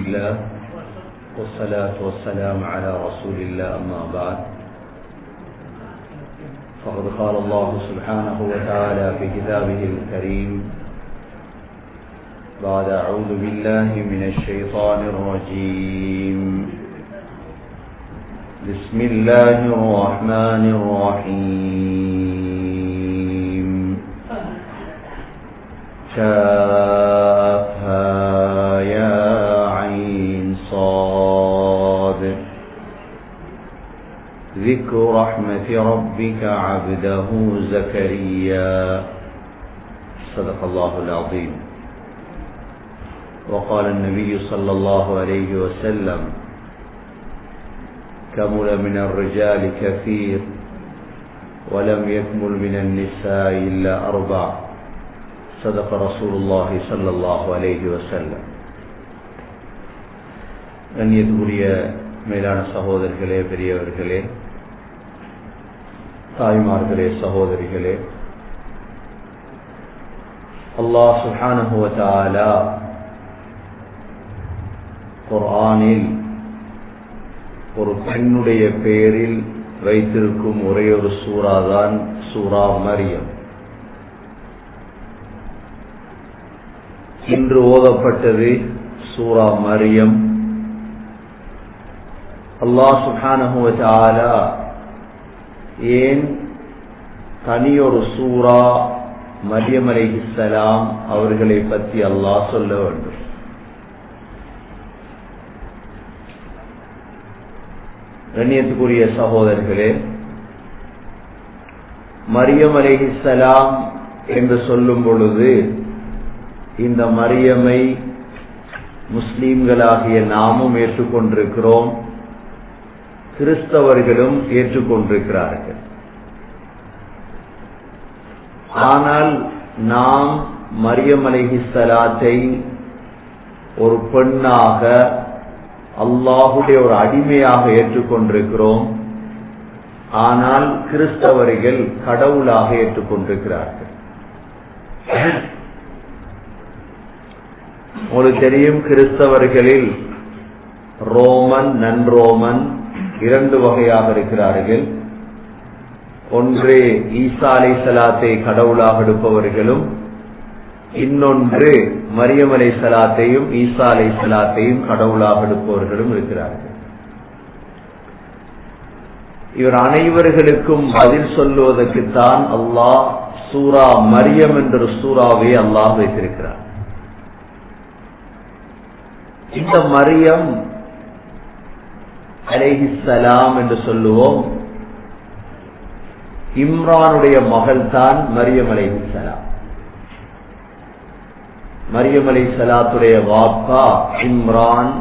لله والصلاة والسلام على رسول الله أما بعد فقد قال الله سبحانه وتعالى في كتابه الكريم بعد أعوذ بالله من الشيطان الرجيم بسم الله الرحمن الرحيم كافها يا عين صاد ذكر رحمة ربك عبده زكريا صدق الله العظيم وقال النبي صلى الله عليه وسلم كمل من الرجال كثير ولم يكمل من النساء إلا أربع صدق رسول الله صلى الله عليه وسلم கண்ணியத்துக்குரிய மேலான சகோதரர்களே பெரியவர்களே தாய்மார்களே சகோதரிகளே அல்லாஹ் சுஹானுவத்தாலா குர்ஆனில் ஒரு பெண்ணுடைய பெயரில் வைத்திருக்கும் ஒரே ஒரு சூறா தான் சூரா மரியம் இன்று ஓதப்பட்டது சூரா மரியம் அல்லாஹ் சுஹானஹுவலா ஏன் தனியொரு சூரா மரியம் அலைஹிஸ்ஸலாம் அவர்களை பற்றி அல்லாஹ் சொல்ல வேண்டும் கண்ணியத்துக்குரிய சகோதரர்களே மரியம் அலைஹிஸ்ஸலாம் என்று சொல்லும் பொழுது இந்த மரியமை முஸ்லீம்களாகிய நாமும் ஏற்றுக்கொண்டிருக்கிறோம் கிறிஸ்தவர்களும் ஏற்றுக்கொண்டிருக்கிறார்கள் ஆனால் நாம் மரியம் அலைஹிஸ்ஸலாத்தை ஒரு பெண்ணாக அல்லாஹுடைய ஒரு அடிமையாக ஏற்றுக்கொண்டிருக்கிறோம் ஆனால் கிறிஸ்தவர்கள் கடவுளாக ஏற்றுக்கொண்டிருக்கிறார்கள் உங்களுக்கு தெரியும் கிறிஸ்தவர்களில் ரோமன் நன் ரோமன் இரண்டு வகையாக இருக்கிறார்கள் ஒன்று ஈசா அலை சலாத்தை கடவுளாக எடுப்பவர்களும் இன்னொன்று மரியம் அலை சலாத்தையும் ஈசா அலை சலாத்தையும் கடவுளாக எடுப்பவர்களும் இருக்கிறார்கள் இவர் அனைவர்களுக்கும் பதில் சொல்லுவதற்குத்தான் அல்லாஹ் சூரா மரியம் என்ற சூறாவை அல்லாஹ் வைத்திருக்கிறார் இந்த மரியம் அலைஹிசலாம் என்று சொல்லுவோம் இம்ரானுடைய மகள் தான் மரியம் அலைஹிசலாம் மரியம் அலை சலாத்துடைய வாப்பா இம்ரான்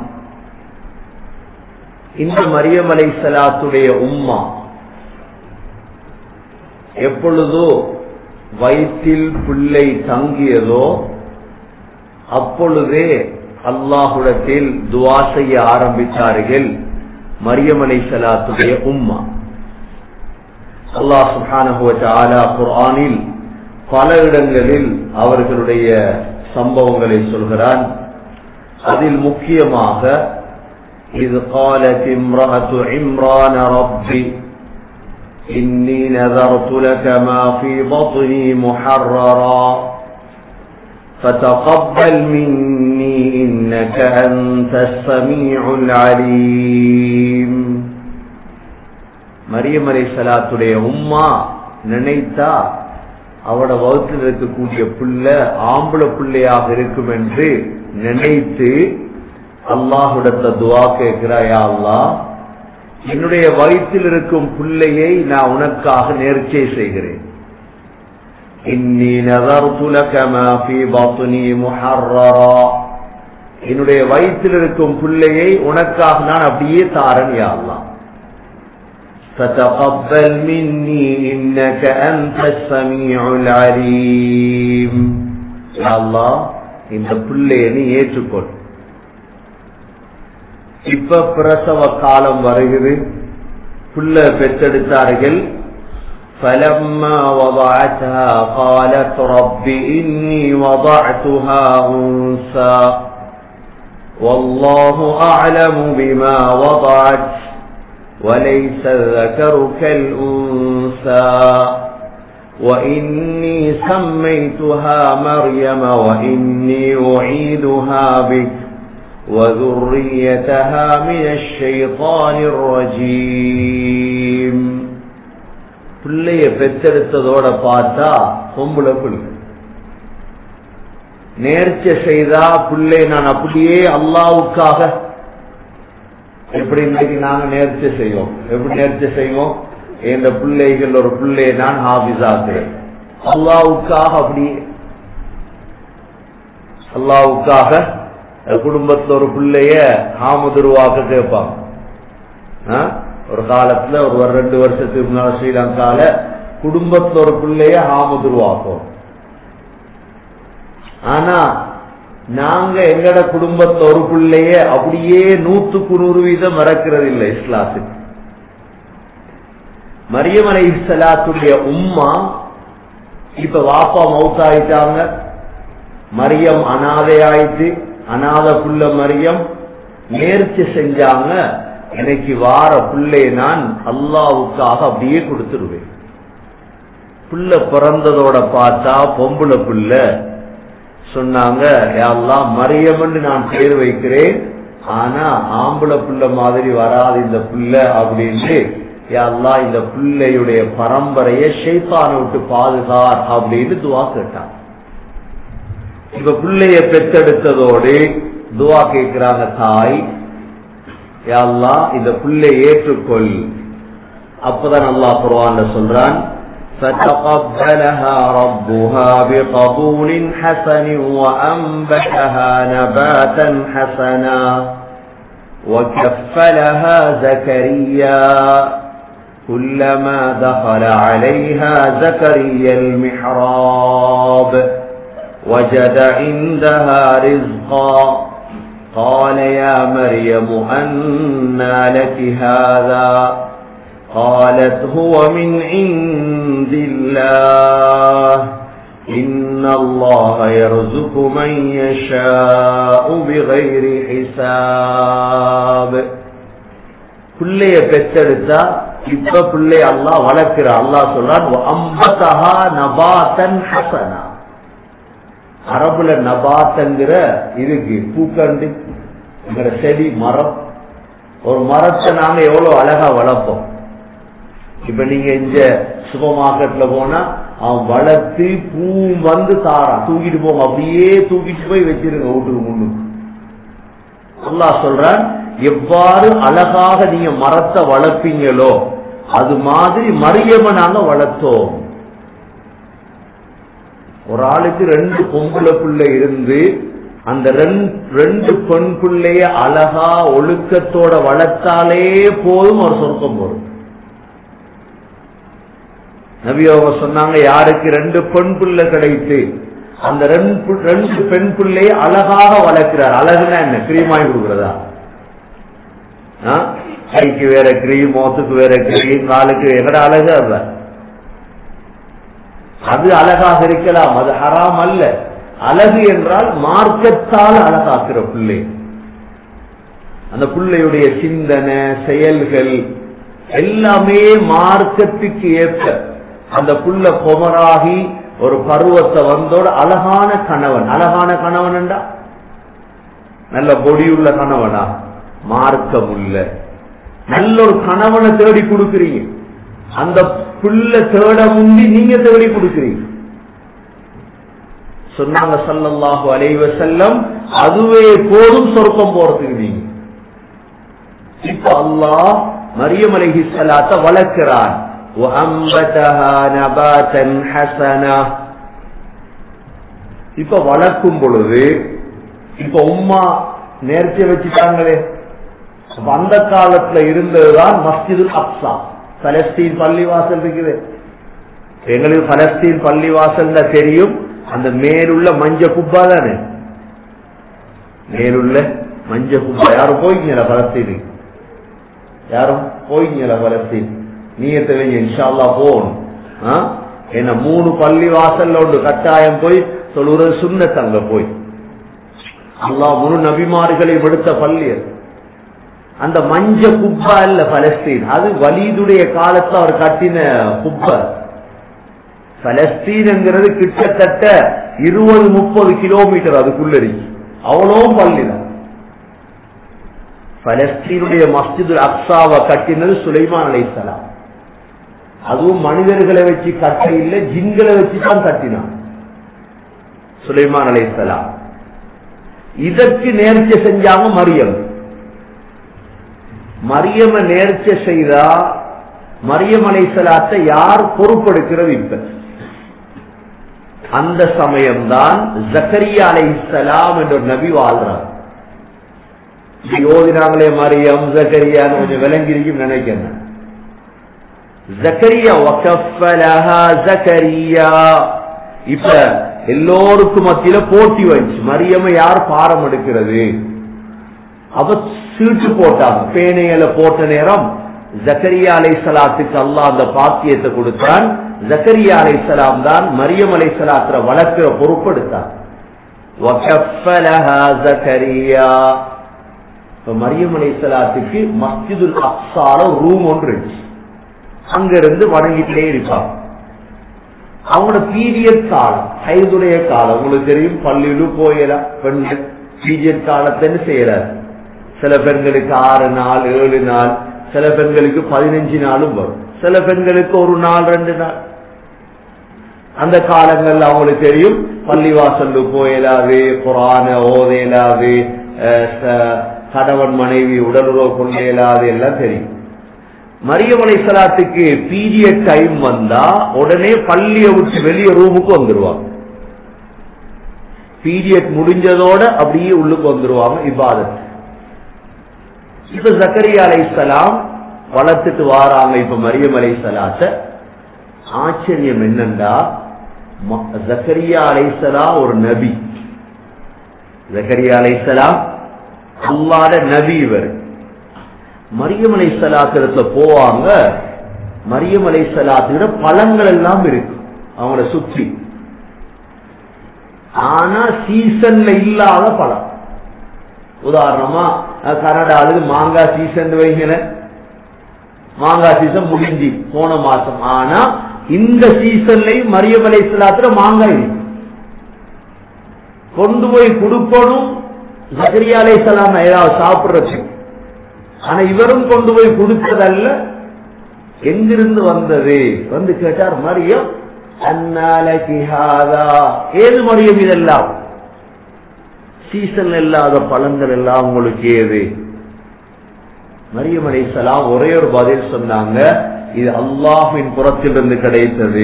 இந்த மரியம் அலை சலாத்துடைய உம்மா எப்பொழுதோ வயிற்றில் பிள்ளை தங்கியதோ அப்பொழுதே அல்லாஹுடத்தில் துவா செய்ய ஆரம்பித்தார்கள் மரியம் அலை சலாத்துடைய உம்மா அல்லாஹ் சுஹானுவ குர்ஆனில் பல இடங்களில் அவர்களுடைய சம்பவங்களை சொல்கிறான் அதில் முக்கியமாக இது قالت امرأة عمران ربي إني نذرت لك ما في بطني محررا فتقبل مني إنك أنت السميع العليم மரியம் அலை சலாத்துடைய உம்மா நினைத்தா அவட வகுத்தில் இருக்கக்கூடிய பிள்ளை ஆம்பளை பிள்ளையாக இருக்கும் என்று நினைத்து அல்லாஹுடத்த துவா கேட்கிறாயா அல்லா என்னுடைய வயிற்றில் இருக்கும் பிள்ளையை நான் உனக்காக நேர்ச்சை செய்கிறேன் இன்னி என்னுடைய வயிற்றில் இருக்கும் பிள்ளையை உனக்காக நான் அப்படியே தாரன் யா அல்லா فتقبل مني إنك أنت السميع العليم يا الله இந்த பிள்ளைய நீ ஏற்றுக்கொள் இப்ப பிரசவ காலம் வருகிறது புள்ள பெற்றெடுத்தார்கள் فلما وضعتها قالت رب إني وضعتها أنثى والله أعلم بما وضعت وليس الذكر كالأنثى وإني سميتها مريم وإني أعيدها بك وذريتها من الشيطان الرجيم பிள்ளைய பெற்றெடுத்ததோட பார்த்தா பொம்புல பிள்ளை நேர்ச்சை செய்தா பிள்ளை நான் அப்படியே அல்லாவுக்காக எப்படி இன்னைக்கு நாங்க நேர்ச்சை செய்வோம் எப்படி நேர்ச்சை செய்வோம் என்ற பிள்ளைகள் ஒரு பிள்ளையை நான் ஹாபிஸ் ஆக்குறேன் அல்லாவுக்காக அப்படியே அல்லாவுக்காக குடும்பத்துல ஒரு பிள்ளைய ஹாமுதுருவாக்க கேட்பாங்க ஒரு காலத்துல ஒரு ரெண்டு வருஷத்துக்கு முன்னால ஸ்ரீலங்கால குடும்பத்துல ஒரு பிள்ளைய ஹாமுதுருவாக்கும் ஆனா நாங்க எங்கட குடும்பத்துல ஒரு பிள்ளைய அப்படியே நூத்துக்கு நூறு வீதம் மறக்கிறது இல்லை இஸ்லாத்துக்கு மரியம் அலை இஸ்லாத்துடைய உம்மா இப்ப வாப்பா மவுத்தாயிட்டாங்க மரியம் அனாதையாயிட்டு அனாத புள்ள மரியம் நேர்ச்சி செஞ்சாங்க எனக்கு வார பிள்ளை நான் அல்லாவுக்காக அப்படியே கொடுத்துருவேன் புள்ள பிறந்ததோட பார்த்தா பொம்புல புள்ள சொன்னாங்க யாரெல்லாம் மரியம்னு நான் பேர் வைக்கிறேன் ஆனா ஆம்பளை புள்ள மாதிரி வராது இந்த புள்ள அப்படின்னு யாரெல்லாம் இந்த பிள்ளையுடைய பரம்பரைய ஷெய்பான விட்டு பாதுகார் அப்படின்னு துவா கேட்டான் இப்ப பிள்ளைய பெற்றெடுத்ததோடு துவா கேட்கிறாங்க தாய் யாழ்லா இந்த பிள்ளை ஏற்றுக்கொள் அப்பதான் அல்லாஹ் குர்ஆன்ல சொல்றான் فتقبلها ربها بقبول حسن وأنبتها نباتا حسنا وكفلها زكريا كلما دخل عليها زكريا المحراب وجد عندها رزقا قال يا مريم أنى لك هذا قالت هو من عند الله إن الله يرزق من يشاء بغير حساب பிள்ளைய பெற்றெடுத்தா இப்ப பிள்ளை அல்லா வளர்க்கிற அல்லா சொல்றான் அம்பத்தஹா நபாத்தன் ஹசனா அரபுல நபாத்தங்கிற இருக்கு பூக்கண்டு செடி மரம் ஒரு மரத்தை நாங்க எவ்வளவு அழகா வளர்ப்போம் இப்ப நீங்க இந்த சூப்பர் மார்க்கெட்ல போனா அவன் வளர்த்து பூ வந்து தாரான் தூக்கிட்டு போங்க அப்படியே தூக்கிட்டு போய் வச்சிருங்க வீட்டுக்கு முன்னுக்கு அல்லா சொல்றான் எவ்வாறு அழகாக நீங்க மரத்தை வளர்ப்பீங்களோ அது மாதிரி மரியம நாங்க வளர்த்தோம் ஒரு ஆளுக்கு ரெண்டு பொம்பளை பிள்ளை இருந்து அந்த ரெண்டு பெண் பிள்ளைய அழகா ஒழுக்கத்தோட வளர்த்தாலே போதும் ஒரு சொர்க்கம் போடும் நபி அவங்க சொன்னாங்க யாருக்கு ரெண்டு பெண் பிள்ளை கிடைத்து அந்த ரெண்டு பெண் பிள்ளைய அழகாக வளர்க்கிறார் அழகுனா என்ன கிரீம் வாங்கி கொடுக்குறதா கைக்கு வேற கிரீம் மோத்துக்கு வேற கிரீம் காலுக்கு எங்கட அழகு அல்ல அது அழகாக இருக்கலாம் அது ஹராம் அல்ல அழகு என்றால் மார்க்கத்தால் அழகாக்குற பிள்ளை அந்த பிள்ளையுடைய சிந்தனை செயல்கள் எல்லாமே மார்க்கத்துக்கு ஏற்ப அந்த புள்ள பொமராகி ஒரு பருவத்தை வந்தோட அழகான கணவன் அழகான கணவன் என்றா நல்ல பொடியுள்ள கணவனா மார்க்கம் உள்ள நல்ல ஒரு கணவனை தேடி கொடுக்கிறீங்க அந்த புள்ள தேட முந்தி நீங்க தேடி கொடுக்கிறீங்க சொன்னாங்க சல்லல்லாஹு அலைவ செல்லம் அதுவே போதும் சொர்க்கம் போறதுக்கு நீங்க இப்ப அல்லாஹ் மரியம் அலைஹி ஸலாத்த வளர்க்கிறான் وَأَنبَتَهَا نَبَاتًا حَسَنًا இப்ப வளர்க்கும் பொழுது இப்ப உம்மா நேர்ச்சி வச்சுட்டாங்களே அப்ப அந்த காலத்துல இருந்ததுதான் மஸ்ஜிதுல் அப்சா பலஸ்தீன் பள்ளிவாசல் இருக்குது எங்களுக்கு பலஸ்தீன் பள்ளிவாசல் தெரியும் அந்த மேலுள்ள மஞ்ச குப்பா தானே மேலுள்ள மஞ்ச குப்பா யாரும் போய்க்கல பலஸ்தீனுக்கு யாரும் போய்க்கல பலஸ்தீன் நீயத்தை வைங்க இன்ஷால்லா போகணும் என்ன மூணு பள்ளி வாசல்ல ஒன்று கட்டாயம் போய் சொல்லுறது சுண்ணத் அங்க போய் அல்லாஹ் முழு நபிமார்களை விடுத்த பள்ளி அது. அந்த மஞ்ச குப்பா இல்ல பலஸ்தீன் அது வலீதுடைய காலத்துல அவர் கட்டின குப்பை பலஸ்தீன்ங்கிறது கிட்டத்தட்ட இருபது முப்பது கிலோமீட்டர் அதுக்குள்ள இருக்கு அவ்வளோ பள்ளி தான் பலஸ்தீனுடைய மஸ்ஜிது அக்ஸாவை கட்டினது சுலைமான் அலைசலாம் அதுவும் மனிதர்களை வச்சு கட்ட இல்லை ஜின்களை வச்சு தான் கட்டினான் சுலைமான் அலைசலாம் இதற்கு நேர்ச்சி செஞ்சாங்க மரியம் மரியம நேர்ச்சி செய்தா மரியம் அலைசலாத்தை யார் பொறுப்பெடுக்கிறது இப்ப அந்த சமயம்தான் ஜக்கரியா அலைசலாம் என்ற ஒரு நபி வாழ்றார் இது ஓதினாங்களே மரியம் ஜக்கரியான்னு கொஞ்சம் விளங்கிருக்கும் நினைக்கிறேன் ஜக்கரியா வகஃபலஹா ஜக்கரியா இப்ப எல்லோருக்கும் மத்தியில போட்டி வச்சு மரியம யார் பாரம் எடுக்கிறது அவ சீட்டு போட்டாங்க பேனையில போட்ட நேரம் ஜக்கரியா அலை சலாத்துக்கு அல்லா அந்த பாக்கியத்தை கொடுத்தான் ஜக்கரியா அலை சலாம் தான் மரியம் அலை சலாத்துல வளர்க்கிற பொறுப்பு எடுத்தான் وَكَفَّلَهَا زَكَرِيَّا இப்ப மரியம் அலை சலாத்துக்கு மஸ்ஜிதுல் அக்ஸால ரூம் ஒன்று இருந்துச்சு அங்க இருந்து வணங்கிட்டே இருப்பாங்க அவங்களோட பீரியட் காலம் ஐதுடைய காலம் உங்களுக்கு தெரியும் பள்ளியிலும் போயலாம் பெண்கள் பீரியட் காலத்தைன்னு செய்யறாரு சில பெண்களுக்கு ஆறு நாள் ஏழு நாள் சில பெண்களுக்கு பதினஞ்சு நாளும் வரும் சில பெண்களுக்கு ஒரு நாள் ரெண்டு நாள் அந்த காலங்கள்ல அவங்களுக்கு தெரியும் பள்ளிவாசல்லு போயலாது குரான ஓதையலாது கணவன் மனைவி உடலுறவு கொண்டு இயலாது எல்லாம் தெரியும் மரியமலை சலாத்துக்கு பீரியட் டைம் வந்தா உடனே பள்ளியை விட்டு வெளியே ரூமுக்கு வந்துருவாங்க பீரியட் முடிஞ்சதோட அப்படியே உள்ளுக்கு வந்துருவாங்க இபாதத் இப்ப ஜக்கரியா அலை சலாம் வளர்த்துட்டு வாராங்க இப்ப மரியம் அலை சலாத்த ஆச்சரியம் என்னண்டா ஜக்கரியா அலைசலாம் ஒரு நபி ஜக்கரியா அலைசலாம் அல்லாத நபி இவர் மரியம் அலை சலாத்திரத்துல போவாங்க மரியம் அலை சலாத்திர பழங்கள் எல்லாம் இருக்கு அவங்கள சுற்றி ஆனா சீசன்ல இல்லாத பழம் உதாரணமா கனடாவில் மாங்காய் சீசன் வைங்கிற மாங்காய் சீசன் முடிஞ்சு போன மாசம் ஆனா இந்த சீசன்லயும் மரியம் அலை சலாத்திர மாங்காய் இருக்கு கொண்டு போய் கொடுக்கணும் ஜக்கரியா அலை சலாம் ஏதாவது சாப்பிடுறதுக்கு ஆனா இவரும் கொண்டு போய் கொடுத்ததல்ல எங்கிருந்து வந்தது வந்து கேட்டார் மரியம் ஏது மரியம் இதெல்லாம் சீசன் இல்லாத பழங்கள் எல்லாம் உங்களுக்கு ஏது மரியம் அலைசலாம் ஒரே ஒரு பதில் சொன்னாங்க இது அல்லாஹின் புறத்திலிருந்து கிடைத்தது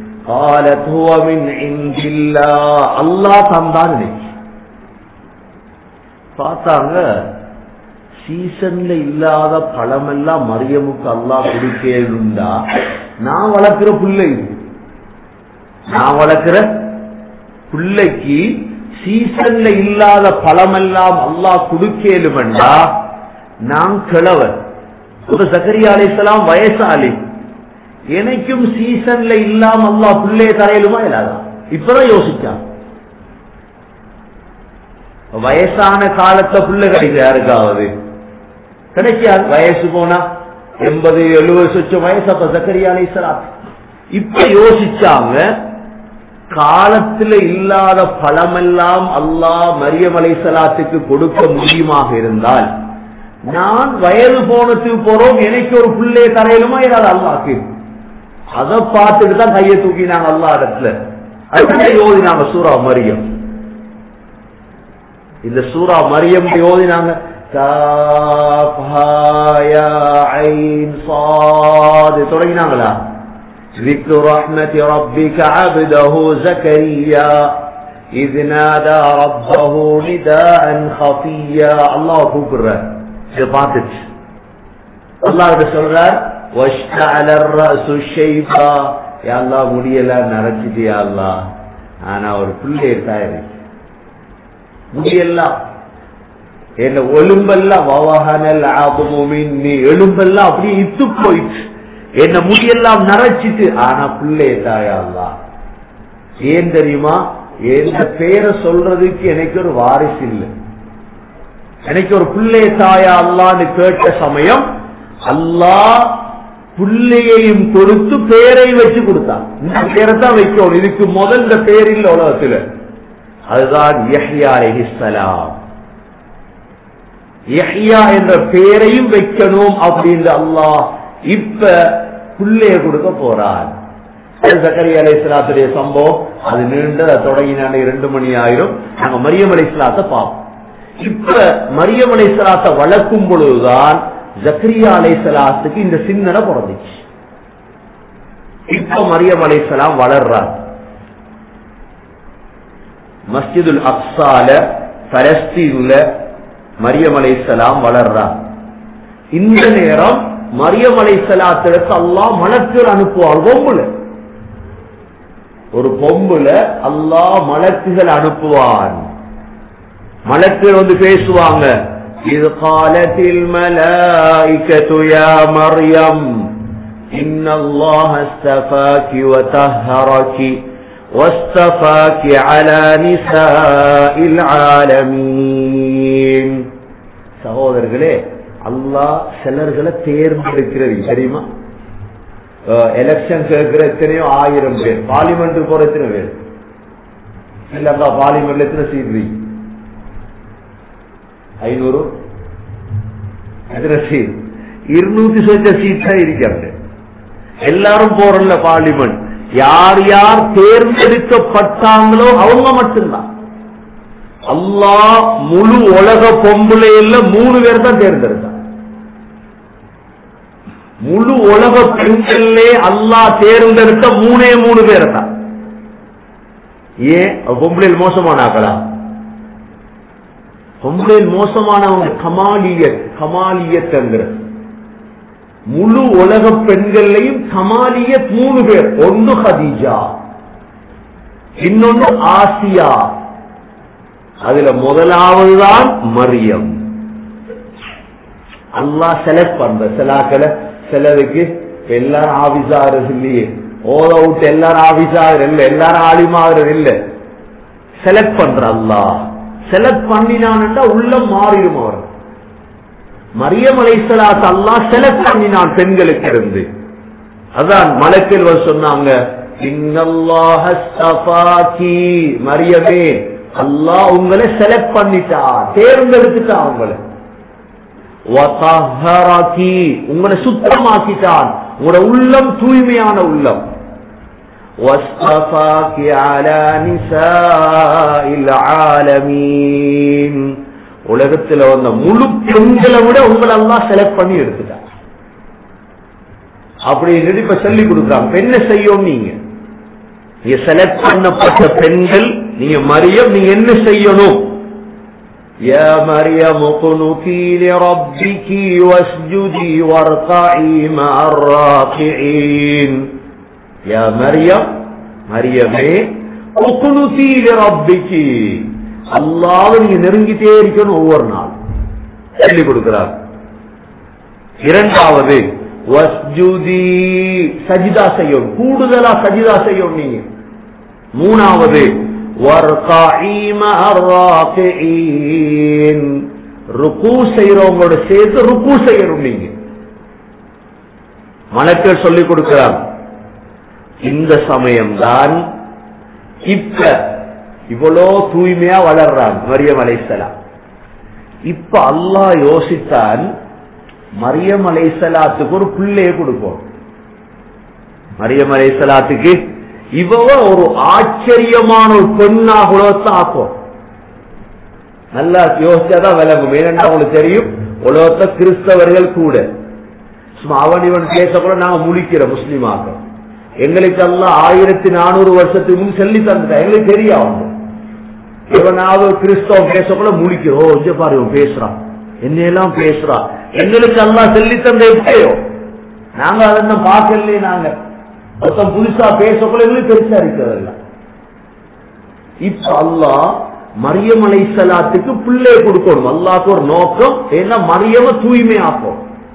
அல்லாஹ் தந்தான் பார்த்தாங்க சீசன்ல இல்லாத பழமெல்லாம் மரியமுக்கு அல்லா குடிக்கா நான் வளர்க்கிற பிள்ளை நான் வளர்க்கிற பிள்ளைக்கு சீசன்ல இல்லாத பழமெல்லாம் அல்லா குடுக்கலுமெண்டா நான் கிழவர் ஒரு சக்கரியா அலிசலாம் வயசாளி எனக்கும் சீசன்ல இல்லாம அல்லா பிள்ளைய தரையிலுமா இல்லாதா இப்பதான் யோசிச்சான் வயசான காலத்துல புள்ள கிடைக்குது யாருக்காவது கிடைக்காது வயசு போனா எண்பது எழுபது சொச்ச வயசு அப்ப சக்கரியா அலிசலாம் இப்ப யோசிச்சாங்க காலத்துல இல்லாத பழமெல்லாம் அல்லாஹ் மரியம் அலைசலாத்துக்கு கொடுக்க முடியுமாக இருந்தால் நான் வயது போனதுக்கு போறோம் எனக்கு ஒரு பிள்ளைய தரையிலுமா இல்லாத அல்லாக்கு அதை பார்த்துட்டு தான் கையை தூக்கினாங்க அல்லா இடத்துல அதுக்கு ஓதினாங்க சூரா மரியம் இந்த சூரா மரியம் ஓதினாங்க தொடங்கினாங்களா ذكر رحمة ربك عبده زكريا إذ نادى ربه نداء خفيا الله كبر இதை பார்த்துச்சு அல்லாஹ் சொல்றார் واشتعل الرأس شيبا يا الله முடியெல்லாம் நரைச்சிட்டு யா அல்லாஹ் ஆனா ஒரு பிள்ளை தாயிரு முடியெல்லாம் என்ன ஒலும்பெல்லாம் வவஹனல் ஆபமு மின்னி எலும்பெல்லாம் அப்படியே இத்து போயிடுச்சு என்ன முடியெல்லாம் நரைச்சிட்டு ஆனா பிள்ளை தாயா அல்லா ஏன் தெரியுமா எந்த பேரை சொல்றதுக்கு எனக்கு ஒரு வாரிசு இல்லை எனக்கு ஒரு பிள்ளை தாயா அல்லான்னு கேட்ட சமயம் அல்லாஹ் பிள்ளையையும் கொடுத்து பேரை வச்சு கொடுத்தான் இந்த பேரை தான் வைக்கணும் இதுக்கு முதல் இந்த பேர் இல்ல உலகத்துல அதுதான் யஹ்யா அலைஹிஸ்ஸலாம் யஹ்யா என்ற பேரையும் வைக்கணும் அப்படின்னு அல்லாஹ் இப்ப பிள்ளைய கொடுக்க போறான் அது சக்கரி அலைஹிஸ்ஸலாத்துடைய சம்பவம் அது நீண்ட தொடங்கினாண்டு இரண்டு மணி ஆயிரும் நாங்க மரியம் அலைஹிஸ்ஸலாத்தை பார்ப்போம் இப்ப மரியம் அலைஹிஸ்ஸலாத்தை வளர்க்கும் பொழுதுதான் ஜக்கரியா அலைஹிஸ்ஸலாத்துக்கு இந்த சிந்தனை பிறந்துச்சு இப்ப மரியம் அலைஹிஸ்ஸலாம் வளர்றாங்க மஸ்ஜிதுல் அக்ஸால பலஸ்தீன்ல மரியம் அலைஹிஸ்ஸலாம் வளர்றாங்க இந்த நேரம் மரியம் அலைஹிஸ்ஸலாத்திற்கு அல்லாஹ் மலக்குகள் அனுப்புவார் பொம்புல ஒரு பொம்புல அல்லாஹ் மலக்குகள் அனுப்புவான் மலக்குகள் வந்து பேசுவாங்க இது காலத்தில் மலாய்க்கத்து யா மரியம் إن الله استفاك وطهرك واصطفاك على نساء العالمين சகோதரர்களே அல்லாஹ் சிலர்களை தேர்ந்தெடுக்கிறது தெரியுமா எலெக்ஷன் கேட்கிற எத்தனையோ ஆயிரம் பேர் பார்லிமெண்ட் போற எத்தனை பேர் இல்லப்பா பார்லிமெண்ட்ல எத்தனை சீட் இருக்கு ஐநூறு எத்தனை சீட் இருநூத்தி சொச்ச சீட் தான் இருக்காங்க எல்லாரும் போறல பார்லிமெண்ட் யார் யார் தேர்ந்தெடுக்கப்பட்டாங்களோ அவங்க மட்டும்தான் அல்லாஹ் முழு உலக பொம்புலையில மூணு பேர் தான் தேர்ந்தெடுத்தான் முழு உலக பெண்களே அல்லாஹ் தேர்ந்தெடுத்த மூணே மூணு பேர் தான் ஏன் பொம்பளையில் மோசமானாங்களா பொம்பளையில் மோசமானவங்க கமாலியத் கமாலியத்ங்கிற முழு உலக பெண்கள்லையும் கமாலியத் மூணு பேர் ஒன்று ஹதீஜா இன்னொன்று ஆசியா அதுல முதலாவது தான் மரியம் அல்லாஹ் செலக்ட் பண்ற சிலாக்களை சிலருக்கு எல்லாரும் ஆபிசாகிறது இல்லையே ஓத விட்டு எல்லாரும் ஆபிசாகிறது இல்ல எல்லாரும் ஆலிமாகிறது இல்ல செலக்ட் பண்ற அல்லாஹ் செலக்ட் பண்ணினான்டா உள்ளம் மாறிடும் அவர் மரியம் அலைசலாத் அல்லாஹ் செலக்ட் பண்ணினான் பெண்களுக்கு இருந்து அதான் மலக்கில் சொன்னாங்க இன்னல்லாஹ ஸ்தஃபாகி மரியமே அல்லாஹ் உங்களை செலக்ட் பண்ணிட்டா தேர்ந்தெடுத்துட்டா உங்களை வதஹரகி உங்களை சுத்தமாக்கிட்டான் உங்களோட உள்ளம் தூய்மையான உள்ளம் وَاصْطَفَاكِ عَلَى نِسَاءِ الْعَالَمِينَ உலகத்துல வந்த முழு பெண்களை விட உங்களை எல்லாம் செலக்ட் பண்ணி எடுத்துட்டான் அப்படி இப்ப சொல்லி கொடுக்குறாங்க என்ன செய்யும் நீங்க நீங்க செலக்ட் பண்ணப்பட்ட பெண்கள் நீங்க மரியம் நீங்க என்ன செய்யணும் يا مريم اقنتي لربك واسجدي واركعي مع الراكعين يا مريم மரியமே உக்குனுத்தி ரப்பிக்கு அல்லாவை நீங்க நெருங்கிட்டே இருக்கணும் ஒவ்வொரு நாள் சொல்லி கொடுக்கிறார் இரண்டாவது வஸ்ஜுதி சஜிதா செய்யும் கூடுதலா சஜிதா செய்யும் நீங்க மூணாவது ருக்கு செய்யறவங்களோட சேர்த்து ருக்கு செய்யணும் நீங்க மலக்கள் சொல்லிக் கொடுக்கிறார் இந்த சமயம்தான் இப்ப இவ்வளோ தூய்மையா வளர்றான் மரியம் அலைசலாம் இப்ப அல்லாஹ் யோசித்தான் மரியம் அலைசலாத்துக்கு ஒரு பிள்ளைய கொடுப்போம் மரியம் அலைசலாத்துக்கு இவ ஒரு ஆச்சரியமான ஒரு பெண்ணாக உலகத்தை ஆக்கும் நல்லா யோசிச்சாதான் விளங்கும் ஏனென்றா அவங்களுக்கு தெரியும் உலகத்தை கிறிஸ்தவர்கள் கூட சும்மா அவன் இவன் பேச கூட நாங்க முழிக்கிற முஸ்லீமாக எங்களுக்கு எல்லாம் ஆயிரத்தி நானூறு வருஷத்துக்கு முன் சொல்லி தந்துட்டா எங்களுக்கு தெரியும் அவங்க இவனாவது கிறிஸ்தவம் பேச கூட முழிக்கிறோம் ஓ இங்க பாரு இவன் பேசுறான் என்னையெல்லாம் பேசுறான் எங்களுக்கு எல்லாம் சொல்லி தந்த எப்பயோ நாங்க அதெல்லாம் பார்க்கலையே நாங்க ஒருத்தன் புதுசா பேசக்குள்ள எங்களுக்கு பெருசா இருக்கிறதில்ல இப்ப அல்லாஹ் மரியம் அலை சலாத்துக்கு பிள்ளை கொடுக்கணும் அல்லாக்கு ஒரு நோக்கம் ஏன்னா மரியம தூய்மையாக்கும்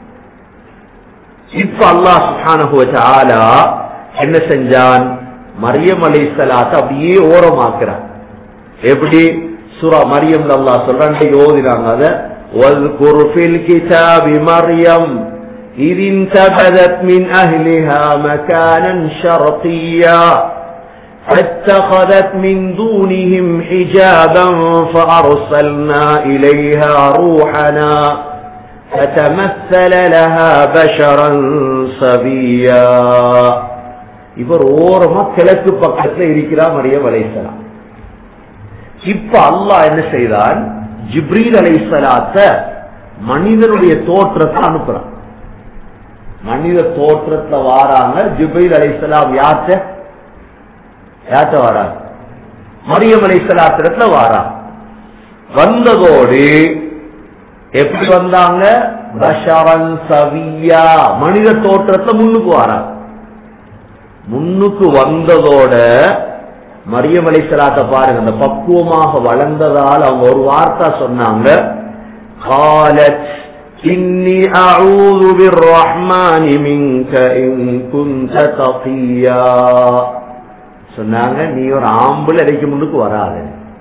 இப்ப அல்லாஹ் சுஹானஹு ஆலா என்ன செஞ்சான் மரியம் அலை சலாத்தை அப்படியே ஓரமாக்குறான் எப்படி சுரா மரியம் அல்லாஹ் சொல்றான் ஓதினாங்க அத واذكر في الكتاب مريم إذ انتبذت من أهلها مكانا شرقيا فاتخذت من دونهم حجابا فأرسلنا إليها روحنا فتمثل لها بشرا سبيا இவர் ஓரமா கிழக்கு பக்கத்துல இருக்கிறார் மரியம் அலைசலாம் இப்ப அல்லாஹ் என்ன செய்தான் ஜிப்ரீல் அலைசலாத்த மனிதனுடைய தோற்றத்தை அனுப்புறான் மனித தோற்றத்துல வாராங்க ஜிப்ரீல் அலைசலாம் யார்த்த யார்த்த வாராங்க மரியம் அலைசலாத்திரத்துல வாராங்க வந்ததோடு எப்படி வந்தாங்க பஷரன் சவியா மனித தோற்றத்துல முன்னுக்கு வாராங்க முன்னுக்கு வந்ததோட மரியம் அலைசலாத்த பாருங்க அந்த பக்குவமாக வளர்ந்ததால் அவங்க ஒரு வார்த்தை சொன்னாங்க காலத் இன்னி அஊது பிர்ரஹ்மானி மின்க இன் குன்த தகியா சொன்னாங்க நீ ஒரு ஆம்புல இடைக்கு முன்னுக்கு வராது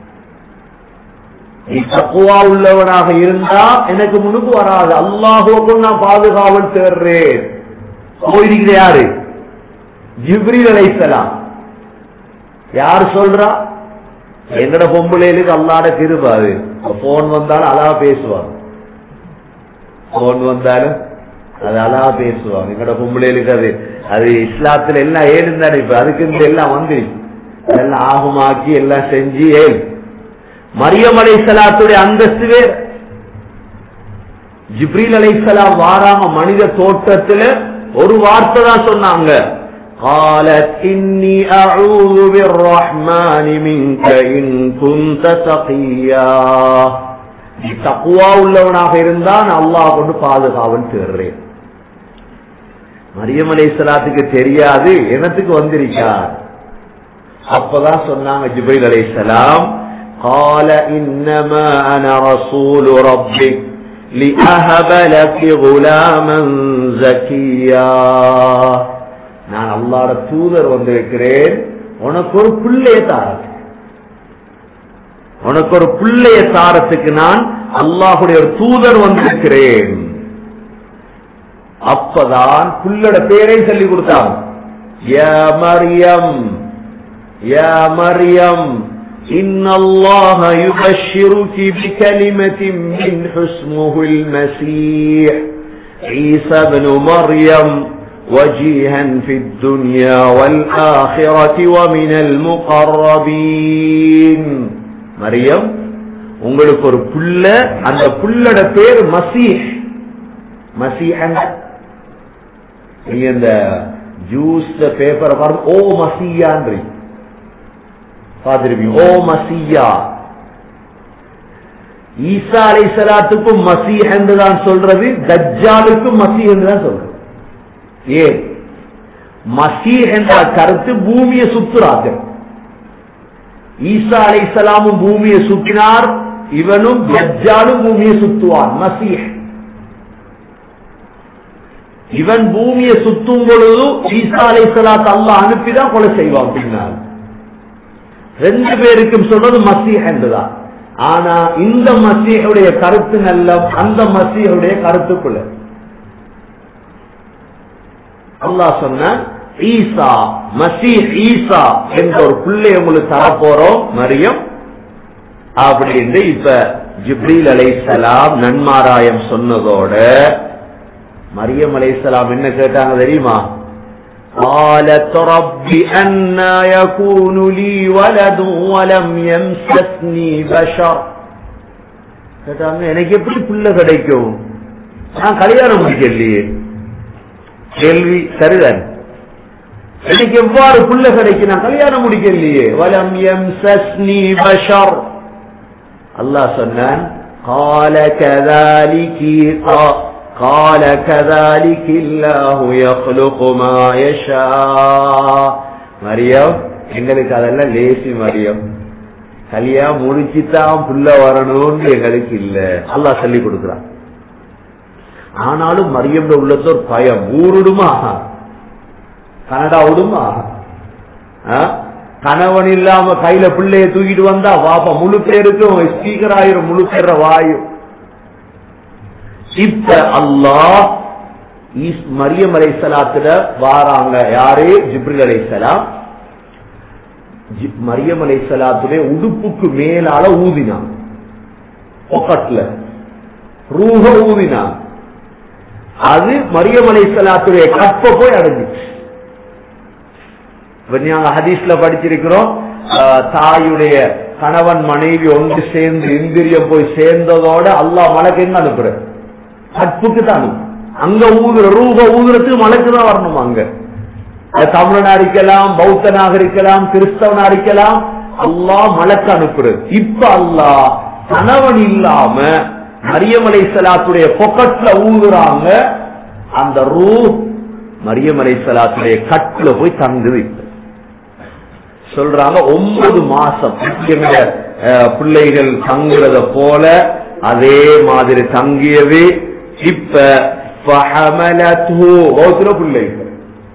நீ தக்குவா உள்ளவனாக இருந்தா எனக்கு முன்னுக்கு வராது அல்லாஹுக்கும் நான் பாதுகாவல் தேர்றேன் போயிருக்கிற யாரு ஜிப்ரீல் அலைசலாம் யார் சொல்றா என்னோட பொம்பளைகளுக்கு அல்லாட திருப்பாது போன் வந்தாலும் அழகா பேசுவாங்க போன் வந்தாலும் அது அழகா பேசுவாங்க எங்களோட பொம்பளைகளுக்கு அது அது இஸ்லாத்துல எல்லாம் ஏழுந்தானே இப்ப அதுக்கு இந்த எல்லாம் வந்து எல்லாம் ஆகுமாக்கி எல்லாம் செஞ்சு ஏழு மரியம் அலை சலாத்துடைய அந்தஸ்து வேறு ஜிப்ரீல் அலை சலாம் வாராம மனித தோட்டத்துல ஒரு வார்த்தை தான் சொன்னாங்க قالت إني أعوذ بالرحمن منك إن كنت تقيا நீ தக்குவா உள்ளவனாக இருந்தா நான் அல்லாஹ் கொண்டு பாதுகாவல் தேடுறேன் மரியம் அலை சலாத்துக்கு தெரியாது எனத்துக்கு வந்திருக்கார் அப்பதான் சொன்னாங்க ஜிபைல் அலை சலாம் قال إنما أنا رسول ربك لأهب لك غلاما زكيا நான் அல்லாட தூதர் வந்திருக்கிறேன் உனக்கு ஒரு பிள்ளைய தாரத்துக்கு உனக்கு ஒரு பிள்ளைய தாரத்துக்கு நான் அல்லாஹுடைய ஒரு தூதர் வந்திருக்கிறேன் அப்பதான் புள்ளோட பேரை சொல்லி கொடுத்தாங்க யா மரியம் யா மரியம் إن الله يبشرك بكلمة منه اسمه المسيح عيسى بن مريم وجيها في الدنيا والآخرة ومن المقربين மரியம் உங்களுக்கு ஒரு புள்ள அந்த புள்ளோட பேர் மசீஹ் மசீஹன் நீங்க இந்த ஜூஸ் பேப்பரை பாருங்க ஓ மசியான்றி பார்த்திருப்பீங்க ஓ மசியா ஈசா அலை சலாத்துக்கும் மசீஹ் என்று தான் சொல்றது தஜ்ஜாலுக்கும் மசீஹ் என்று தான் சொல்றது ஏன் மசீ என்ற கருத்து பூமியை சுத்துறாங்க ஈசா அலை சலாமும் பூமியை சுற்றினார் இவனும் தஜ்ஜாலும் பூமியை சுத்துவான் மசீஹ் இவன் பூமியை சுத்தும் பொழுது ஈசா அலை சலாத் அல்லா அனுப்பிதான் கொலை செய்வான் பின்னால் ரெண்டு பேருக்கும் சொல்றது மசீஹ் என்றுதான் ஆனா இந்த மசீஹுடைய கருத்து நல்ல அந்த மசீஹுடைய கருத்துக்குள்ள அல்லாஹ் சொன்ன ஈசா மசீஹ் ஈசா என்ற ஒரு பிள்ளை உங்களுக்கு தரப்போறோம் மரியம் அப்படின்னு இப்ப ஜிப்ரீல் அலைசலாம் நன்மாராயம் சொன்னதோட மரியம் அலைசலாம் என்ன கேட்டாங்க தெரியுமா قالت رب أنا يكون لي ولد ولم يمسسني بشر கேட்டாங்க எனக்கு எப்படி பிள்ளை கிடைக்கும் நான் கல்யாணம் முடிக்கலையே கேள்வி சரிதான் எனக்கு எவ்வாறு புள்ள கிடைக்கும் நான் கல்யாணம் முடிக்கலையே வலம் எம் சஸ்னி பஷர் அல்லாஹ் சொன்னான் قال كذلك قال كذلك الله يخلق ما يشاء மரியம் எங்களுக்கு அதெல்லாம் லேசி மரியம் கல்யாணம் முடிச்சுதான் புள்ள வரணும்னு எங்களுக்கு இல்ல அல்லாஹ் சொல்லி கொடுக்குறான் ஆனாலும் மரியம் உள்ளது ஒரு பயம் ஊருடுமா கனடா விடுமா கணவன் இல்லாம கையில பிள்ளைய தூக்கிட்டு வந்தா வாப்பா முழு பேருக்கும் ஸ்பீக்கர் ஆயிரும் முழு பேர வாயும் இப்ப அல்லாஹ் ஈஸ்- மரியம் அலைசலாத்துல வாராங்க யாரு ஜிப்ரில் அலைசலாம் ஜி- மரியம் அலைசலாத்துடைய உடுப்புக்கு மேலால ஊதினான் பொக்கட்ல ரூஹ ஊதினான் அது மரியம் அலைசலாத்துடைய கற்ப போய் அடைஞ்சிச்சு இப்ப நாங்க ஹதீஸ்ல படிச்சிருக்கிறோம் ஆஹ், தாயுடைய கணவன் மனைவி ஒன்று சேர்ந்து இந்திரியம் போய் சேர்ந்ததோட அல்லாஹ் மலைக்கு எங்க அனுப்புற கற்புக்கு தான் அனுப்புற. அங்க ஊதுற ரூப ஊதுறதுக்கு மலைக்கு தான் வரணும் அங்க அது தமிழனா இருக்கலாம் பௌத்தனாக இருக்கலாம் கிறிஸ்தவனா இருக்கலாம் அல்லாஹ் மலக்கு அனுப்புறது இப்ப அல்லாஹ் கணவன் இல்லாம மரியமலை சலாத்துடைய பொக்கட்ல ஊதுறாங்க அந்த ரூ மரியமலை சலாத்துடைய கட்டுல போய் தங்குது இப்ப சொல்றாங்க ஒன்பது மாசம் எங்க, அஹ், பிள்ளைகள் தங்குறத போல அதே மாதிரி தங்கியது இப்ப ஃபஹமலத்ஹு, வௌத்துல பிள்ளைகள்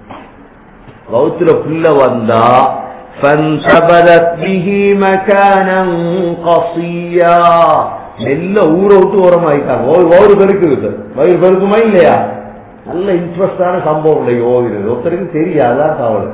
வௌத்துல புள்ள வந்தா فانتبذت به مكانا قصيا மெல்ல ஊரை விட்டு ஓரமாயிட்டாங்க ஒரு வயிறு பெருக்குது வயிறு பெருக்குமா இல்லையா நல்ல இன்ட்ரெஸ்டான சம்பவம் இல்லை ஓதுறது ஒருத்தருக்கு தெரியாதான் கவலை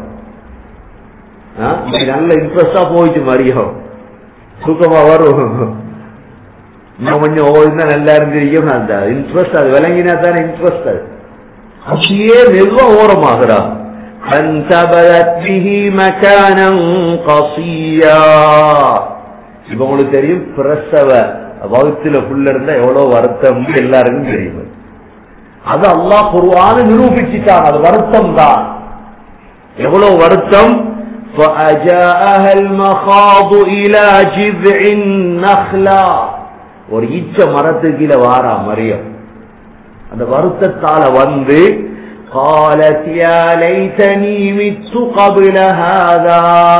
ஆ? இன்னைக்கு நல்ல இன்ட்ரெஸ்டா போயிட்டு மரியம் தூக்கமா வரும் இன்னும் கொஞ்சம் ஓதுனா நல்லா இருந்திருக்கும் அந்த இன்ட்ரெஸ்ட் அது விளங்கினா தானே இன்ட்ரெஸ்ட் அது அப்படியே மெதுவா ஓரமாகிறா فانتبذت به مكانا قصيا இப்ப உங்களுக்கு தெரியும் பிரசவ வகுத்துல புள்ள இருந்தா எவ்வளவு வருத்தம் எல்லாருக்கும் தெரியும் அது அல்லாஹ் குருவான நிரூபிச்சுட்டான் அது வருத்தம் தான் எவ்வளவு வருத்தம் فأجاءها المخاض إلى جذع النخلة ஒரு ஈச்ச மரத்துக்கு கீழே வாரா மரியம் அந்த வருத்தத்தால வந்து قالت يا ليتني مت قبل هذا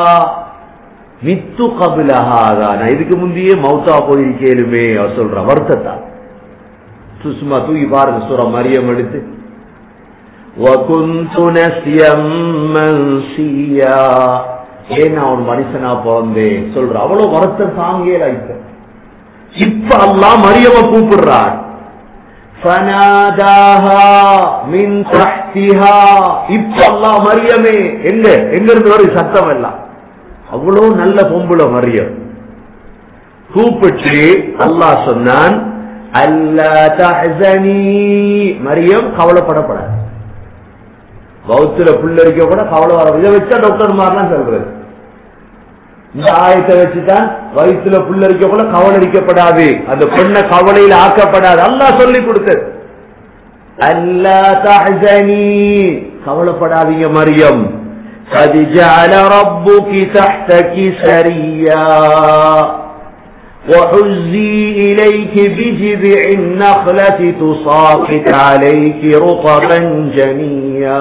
மித்து கபில ஹாதா நான் இதுக்கு முந்தையே மௌத்தா போயிருக்கேனுமே அவர் சொல்ற வருத்தத்தால் சுஷ்மா தூக்கி பாருங்க சூரா மரியம் எடுத்து وَكُنْتُ نَسْيًا مَنْسِيًّا ஏன் நான் ஒரு மனுஷனா பிறந்தேன் சொல்ற அவ்வளவு வருத்தம் தாங்கல இப்ப இப்ப அல்லாஹ் மரியம கூப்பிடுறார் فناداها من تحتها இப்ப அல்லாஹ் மரியமே எங்க எங்க இருந்து வருது சத்தம் எல்லாம் அவ்வளவு நல்ல பொம்புல மரியம் கூப்பிட்டு அல்லாஹ் சொன்னான் அல்லா தஹ்சனி மரியம் கவலைப்படப்படாது பௌத்துல புள்ள இருக்க கூட கவலை வர இதை வச்சா டாக்டர் மாதிரிலாம் சொல்றது இந்த ஆயத்தை வச்சுதான் வயிற்றுல புள்ள இருக்க கூட கவலை அடிக்கப்படாது அந்த பெண்ணை கவலையில் ஆக்கப்படாது அல்லாஹ் சொல்லி கொடுத்தது அல்லா தஹ்சனி கவலைப்படாதீங்க மரியம் قد جعل ربك تحتك سريا وحزي إليك بجذع النخلة تساقط عليك رطبا جنيا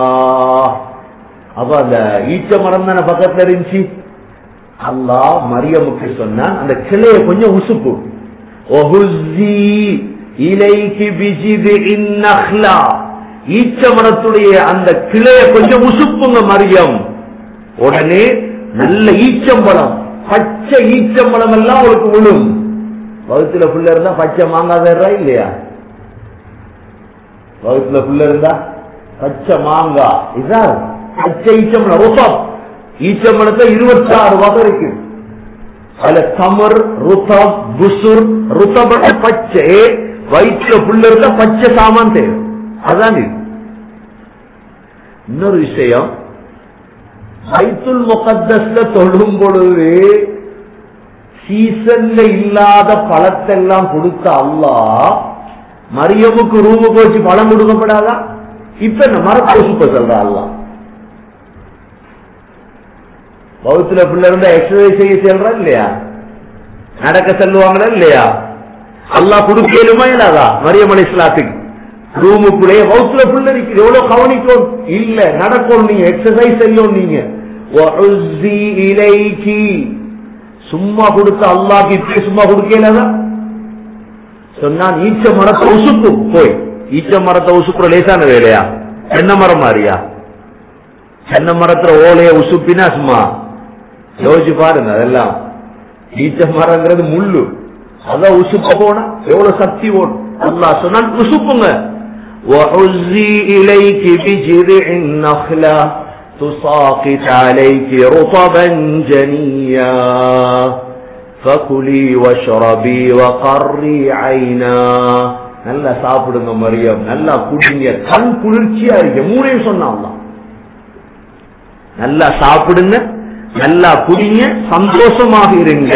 அப்ப அந்த ஈச்ச மரம் தானே பக்கத்துல இருந்துச்சு அல்லாஹ் மரியமுக்கு சொன்னான் அந்த கிளைய கொஞ்சம் உசுப்பு ஒஹுஸி இலைக்கு பிஜிது இந்நஹ்லா ஈச்ச மரத்துடைய அந்த கிளைய கொஞ்சம் உசுப்புங்க மரியம் உடனே நல்ல ஈச்சம்பழம் பச்சை ஈச்சம்பழம் எல்லாம் உங்களுக்கு விழும் வகுத்துல புள்ள இருந்தா பச்சை மாங்காய் தர்றா இல்லையா வகுத்துல புள்ள இருந்தா பச்சை மாங்காய் இதுதான் பச்சை ஈச்சம்பழம் ருசம் ஈச்சம்பழத்துல இருபத்தி ஆறு வகை இருக்கு அதுல தமர் ருத்தம் புசுர் ருத்தம் பச்சை வயிற்றுல புள்ள இருந்தா பச்சை சாமான் தேவை அதான் இது இன்னொரு விஷயம் பைத்துல் முகத்தஸ்ல தொழும் பொழுது சீசன்ல இல்லாத பழத்தெல்லாம் கொடுத்த அல்லாஹ் மரியமுக்கு ரூமுக்கு வச்சு பழம் கொடுக்கப்படாதா இப்ப இந்த மரத்தை சுப்ப சொல்ற அல்லாஹ் பௌத்துல பிள்ளை இருந்தா எக்ஸசைஸ் செய்ய செல்றா இல்லையா நடக்க செல்லுவாங்களா இல்லையா அல்லாஹ் கொடுக்கலுமா இல்லாதா மரியம் அலி இஸ்லாத்துக்கு ரூமுக்குள்ளே வவுத்துல புள்ள இருக்குது எவ்வளவு கவனிக்கும் இல்ல நடக்கும் நீங்க எக்ஸசைஸ் செய்யும் நீங்க وَعُزِّي إِلَيْكِ சும்மா கொடுத்த அல்லாஹ் இப்படி சும்மா கொடுக்கலதா சொன்னான் ஈச்ச மரத்தை உசுப்பு போய் ஈச்ச மரத்தை உசுப்புற லேசான வேலையா தென்னை மரம் மாதிரியா தென்னை மரத்துல ஓலைய உசுப்பினா சும்மா யோசிச்சு பாருங்க அதெல்லாம் ஈச்ச மரங்கிறது முள்ளு அதான் உசுப்ப போனா எவ்வளவு சக்தி ஓடும் அல்லாஹ் சொன்னான் உசுப்புங்க وعزي إليك بجذع النخلة تساقط عليك رطبا جنيا فكلي واشربي وقري عينا நல்லா சாப்பிடுங்க மரியம் நல்லா குடிங்க கண் குளிர்ச்சியா இருக்கு மூணையும் சொன்னான் நல்லா சாப்பிடுங்க நல்லா குடிங்க சந்தோஷமாக இருங்க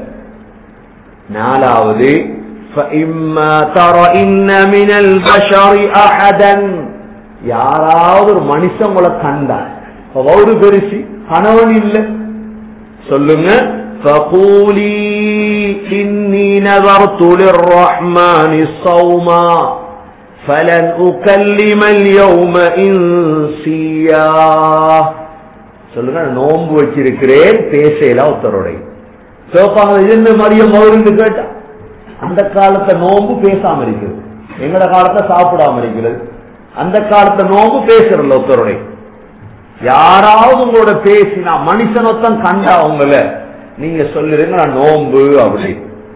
நாலாவது فإما ترئن من البشر أحدا யாராவது ஒரு மனுஷன் உங்களை கண்டார் ஒரு பெருசு கணவன் இல்லை சொல்லுங்க فقولي إني نذرت للرحمن صوما فلن أكلم اليوم إنسيا சொல்லுங்க நோன்பு வச்சிருக்கிறேன் பேசல ஒருத்தருடைய சிவப்பாக என்ன மரியம் அவருக்கு கேட்டா அந்த காலத்தை நோன்பு பேசாம இருக்கிறது எங்கட காலத்தை சாப்பிடாம இருக்கிறது அந்த காலத்தை நோன்பு பேசுறல ஒருத்தருடைய யாராவது உங்களோட பேசினா மனுஷனொத்தம் கண்டா உங்கள நீங்க சொல்லிருங்க நான் நோன்பு அப்படி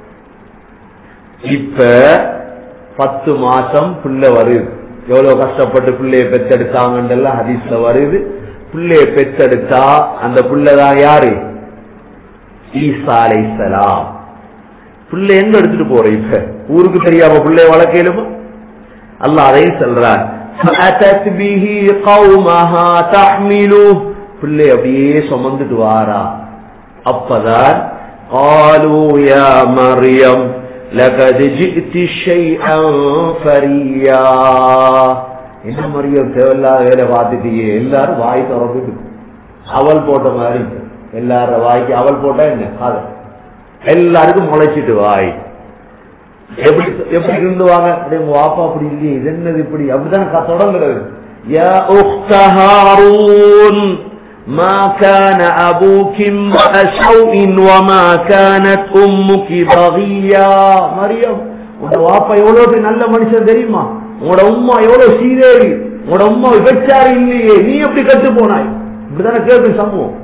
இப்ப பத்து மாசம் பிள்ளை வருது எவ்வளவு கஷ்டப்பட்டு பிள்ளைய பெத்தெடுத்தாங்கன்றெல்லாம் ஹதீஸ்ல வருது பிள்ளைய பெத்தெடுத்தா அந்த பிள்ளைதான் யாரு ஈசா அலைசலாம் பிள்ளை எங்க எடுத்துட்டு போற இப்ப ஊருக்கு தெரியாம பிள்ளைய வளர்க்கலுமா அல்ல அதையும் சொல்றார் பிள்ளை அப்படியே சுமந்துட்டு வாரா அப்பதான் قالوا يا مريم لقد جئت شيئا فريا என்ன மரியம் தேவையில்லாத வேலை பார்த்துட்டீங்க எல்லாரும் வாய் திறந்துட்டு அவள் போட்ட மாதிரி எல்லார வாய்க்கு அவள் போட்டா என்ன காதல் எல்லாருக்கும் முளைச்சிட்டு வாய் எப்படி எப்படி இருந்துவாங்க அப்படியே உங்க வாப்பா அப்படி இல்லையே இது என்னது இப்படி அப்படிதான் தொடங்குறது யா உக்த ஹாரூன் ما كان أبوك امرأ سوء وما كانت أمك بغيا مريم உங்க வாப்பா எவ்வளவு நல்ல மனுஷன் தெரியுமா உங்களோட உம்மா எவ்வளவு சீதேவி உங்களோட உம்மா விபச்சாரி இல்லையே நீ எப்படி கட்டு போனாய் இப்படிதானே கேள்வி சம்பவம்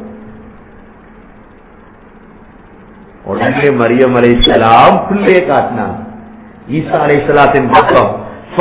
உடனே மரியம் அலைசலாம் பிள்ளையை காட்டினாங்க ஈசா அலைசலாத்தின் பக்கம்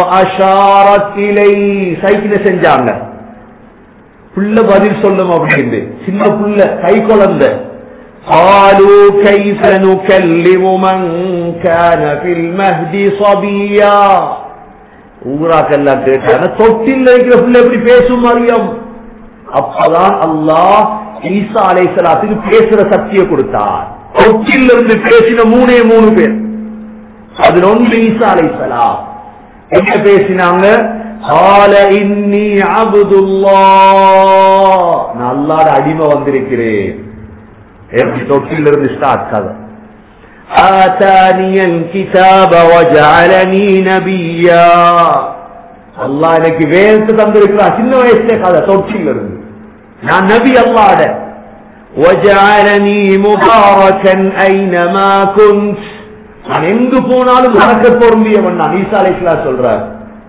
சைக்கிள செஞ்சாங்க புள்ள பதில் சொல்லும் அப்படின்னு சின்ன புள்ள கை குழந்தை قالوا كيف نكلم من كان في المهد صبيا ஊராக்கெல்லாம் கேட்டாங்க தொட்டில் இருக்கிற பிள்ளை எப்படி பேசும் மரியம் அப்பதான் அல்லாஹ் ஈசா அலைசலாத்துக்கு பேசுற சக்தியை கொடுத்தார் தொட்டில் இருந்து பேசின மூணே மூணு பேர் அதுல ஒன்று ஈசா அலைசலாம் என்ன பேசினாங்க قال இன்னி அபுதுல்லாஹ் நான் அல்லாஹ்ட அடிமை வந்திருக்கிறேன் எப்படி தொட்டில் இருந்து ஸ்டார்ட் கதை آتاني الكتاب وجعلني نبيا அல்லாஹ் எனக்கு வேதத்தை தந்திருக்கிறான் சின்ன வயசுல கதை தொட்டில் இருந்து நான் நபி அல்லாட وجعلني مباركا اينما كنت நான் எங்கு போனாலும் மறக்க பொருந்தியவன் நான் ஈசா அலைஹிஸ்ஸலாம் சொல்றார்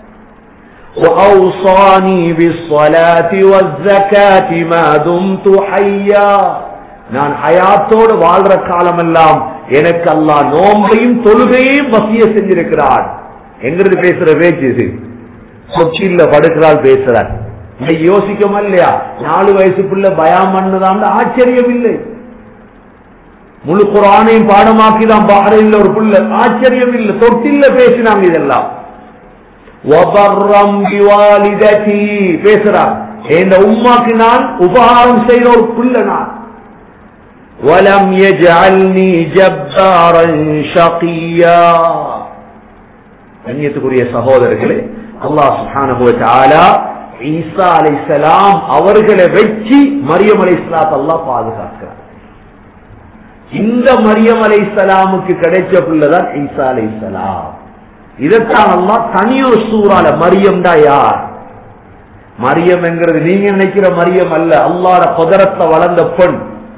وأوصاني بالصلاة والزكاة ما دمت حيا நான் ஹயாத்தோடு வாழ்ற காலமெல்லாம் எனக்கு அல்லாஹ் நோம்பையும் தொழுகையும் வசிய செஞ்சிருக்கிறார் எங்கிருந்து பேசுற பேச்சு இது கொச்சியில படுக்கிறாள் பேசுறார் இதை யோசிக்கமா இல்லையா நாலு வயசு பிள்ளை பயம் பண்ணுதான் ஆச்சரியம் இல்லை முழு குரானையும் பாடமாக்கி தான் பாறையில் ஒரு புள்ள ஆச்சரியம் இல்லை தொட்டில்ல பேசினாங்க இதெல்லாம் வபர்ரம் பிவாலிததி பேசுறார் இந்த உம்மாக்கு நான் உபகாரம் செய்யற ஒரு புள்ள நான் ولم يجعلني جبارا شقيا கண்ணியத்துக்குரிய சகோதரர்களே அல்லாஹ் சுப்ஹானஹு வ தஆலா ஈசா அலைஹிஸ்ஸலாம் அவர்களை வெச்சி மரியம் அலைஹிஸ்ஸலாத் அல்லாஹ் பாதுகாக்கிறார் இந்த மரியம் அலைஹிஸ்ஸலாமுக்கு கிடைச்ச பிள்ளைதான் ஈசா அலைஹிஸ்ஸலாம் இதைத்தான் அல்லாஹ் தனியொரு சூறால மரியம் தான் யார் மரியம் என்கிறது நீங்க நினைக்கிற மரியம் அல்ல அல்லாஹ்ட குதிரத்தை வளர்ந்த பெண்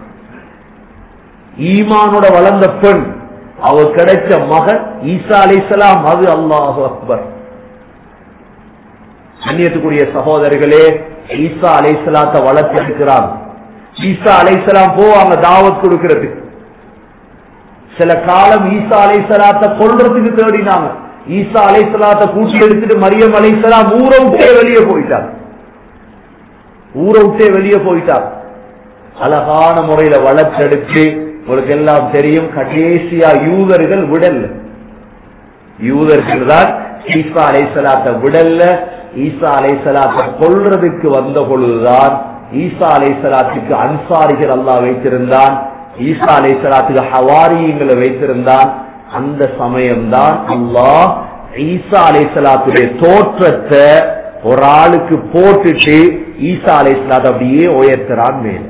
ஈமானோட வளர்ந்த பெண் அவ கிடைச்ச மகன் ஈசா அலைசலாம் அது அல்லாஹு அக்பர் கண்ணியத்துக்குரிய சகோதரர்களே ஈசா அலைசலாத்தை வளர்த்து இருக்கிறாங்க ஈசா அலைசலாம் போவாங்க தாவத் கொடுக்கிறது சில காலம் ஈசா அலைசலாத்தை கொல்றதுக்கு தேடினாங்க ஈசா அலைசலாத்தை கூட்டி எடுத்துட்டு மரியம் அலைசலாம் ஊரை விட்டே வெளியே போயிட்டார் ஊரை விட்டே வெளியே போயிட்டார் அழகான முறையில வளர்த்தெடுத்து உங்களுக்கு எல்லாம் தெரியும் கடைசியா யூதர்கள் விடல்ல யூதர்கள் தான் ஈசா அலைசலாத்தை விடல்ல ஈசா அலைசலாத்தை கொல்றதுக்கு வந்த பொழுதுதான் ஈசா அலைசலாத்துக்கு அன்சாரிகள் அல்லா வைத்திருந்தான் ஈசா அலைசலாத்துக்கு ஹவாரியுங்களை வைத்திருந்தான் அந்த சமயம்தான் அல்லாஹ் ஈசா அலைசலாத்துடைய தோற்றத்தை ஒரு ஆளுக்கு போட்டுட்டு ஈசா அலைசலாத் அப்படியே உயர்த்துறான் மேல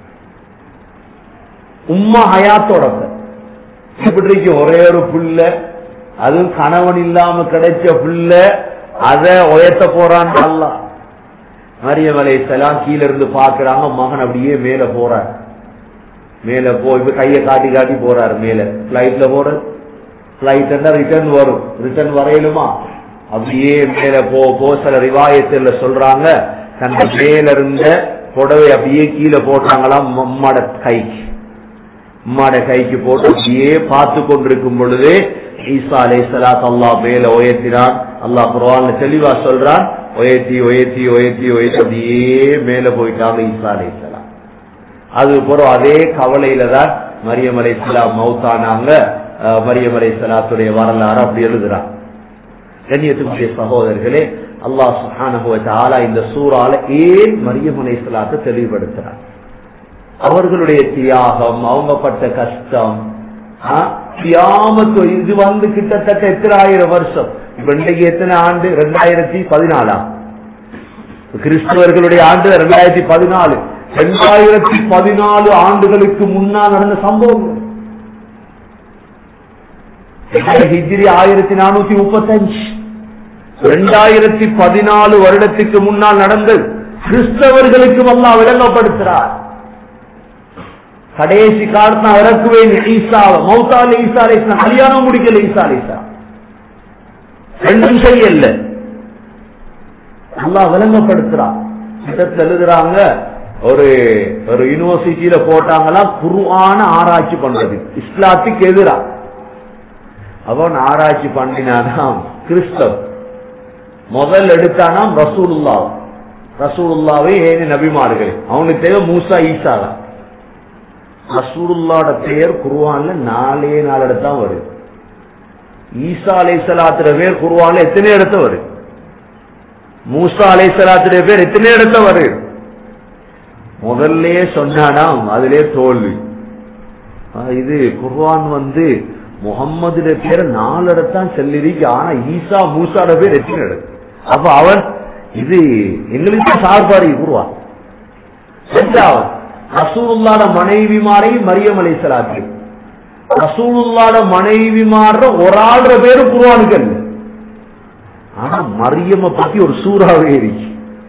உம்மா ஹயாத்தோட இப்படி இருக்கு ஒரே ஒரு புள்ள அதுவும் கணவன் இல்லாம கிடைச்ச புள்ள அத உயர்த்த போறான் அல்லா மரியம் அலைசலாம் கீழ இருந்து பாக்குறாங்க மகன் அப்படியே மேல போறார் மேல போ இப்ப கைய காட்டி காட்டி போறாரு மேல பிளைட்ல போறது பிளைட் ரிட்டர்ன் வரும் ரிட்டர்ன் வரையிலுமா அப்படியே மேல போ போ சில ரிவாயத்துல சொல்றாங்க தந்த மேல இருந்த புடவை அப்படியே கீழே போட்டாங்களாம் அம்மாட கைக்கு அம்மாட கைக்கு போட்டு அப்படியே பார்த்து கொண்டிருக்கும் பொழுது ஈசா அலை சலாத் அல்லா மேல உயர்த்தினான் அல்லாஹ் குர்ஆன்ல தெளிவா சொல்றான் உயர்த்தி உயர்த்தி உயர்த்தி உயர்த்தி அப்படியே மேல போயிட்டாங்க ஈசா அலை சலாம் அது பிறகு அதே கவலையில தான் மரியம் அலை சலாம் மௌத்தானாங்க அஹ், மரியம் அலை சலாத்துடைய வரலாறு அப்படி எழுதுறான் கண்ணியத்துக்குரிய சகோதரர்களே அல்லாஹ் சுப்ஹானஹு வ தஆலா இந்த சூறால ஏன் மரியம் அலை சலாத்தை தெளிவுபடுத்துறான் அவர்களுடைய தியாகம் அவங்க பட்ட கஷ்டம் ஆ, கியாமத்து இது வந்து கிட்டத்தட்ட எத்தனை ஆயிரம் வருஷம் இப்ப இன்றைக்கு எத்தனை ஆண்டு ரெண்டாயிரத்தி பதினாலாம் கிறிஸ்தவர்களுடைய ஆண்டு ரெண்டாயிரத்தி பதினாலு ரெண்டாயிரத்தி பதினாலு ஆண்டுகளுக்கு முன்னால் நடந்த சம்பவம் ஹிஜ்ரி ஆயிரத்தி நானூத்தி முப்பத்தஞ்சு ரெண்டாயிரத்தி பதினாலு வருடத்துக்கு முன்னால் நடந்தது கிறிஸ்தவர்களுக்கு அல்லா விளங்கப்படுத்துறார் கடைசி காலத்தான் இறக்குவேன் ஈசாவை மௌத்தால ஈசா அலைஸ்லாம் கல்யாணம் முடிக்கல ஈசா அலைசா ரெண்டும் செய்யல நல்லா விளங்கப்படுத்துறான் கிட்டத்தில் எழுதுறாங்க ஒரு ஒரு யூனிவர்சிட்டியில போட்டாங்களா குருவான ஆராய்ச்சி பண்றது இஸ்லாத்துக்கு எதிரா அவன் ஆராய்ச்சி பண்ணினானாம் கிறிஸ்தவ் முதல் எடுத்தானாம் ரசூலுல்லா ரசூலுல்லாவே ஏனி நபிமார்கள் அவனுக்கு தேவை மூசா ஈசா தான் ரசூலுல்லாட பெயர் குருவான்ல நாலே நாலு இடத்தான் வருது ஈசா அலை சலாத்துற பேர் குருவான்ல எத்தனை இடத்த வருது மூசா அலை சலாத்துடைய பேர் எத்தனை இடத்த வருது முதல்ல சொன்னானாம் அதிலே தோல்வி ஆஹ் இது குர்ஆன் வந்து முகம்மதுடைய பேர் நாலு இடத்தான் செல்லிருக்கு ஆனா ஈசா மூசாட பேர் எத்தனை இடம் அப்ப அவன் இது எங்களுக்கு சார்பாரி குருவான் ரெண்டாவது ரசூலுல்லாட மனைவிமாரை மரியம் அலை சலாத்து ரசூலுல்லாட மனைவிமார ஒரு ஆள்ற பேரு குருவானுக்கு அல்ல ஆனா மரியம பத்தி ஒரு சூறாவே இருக்கு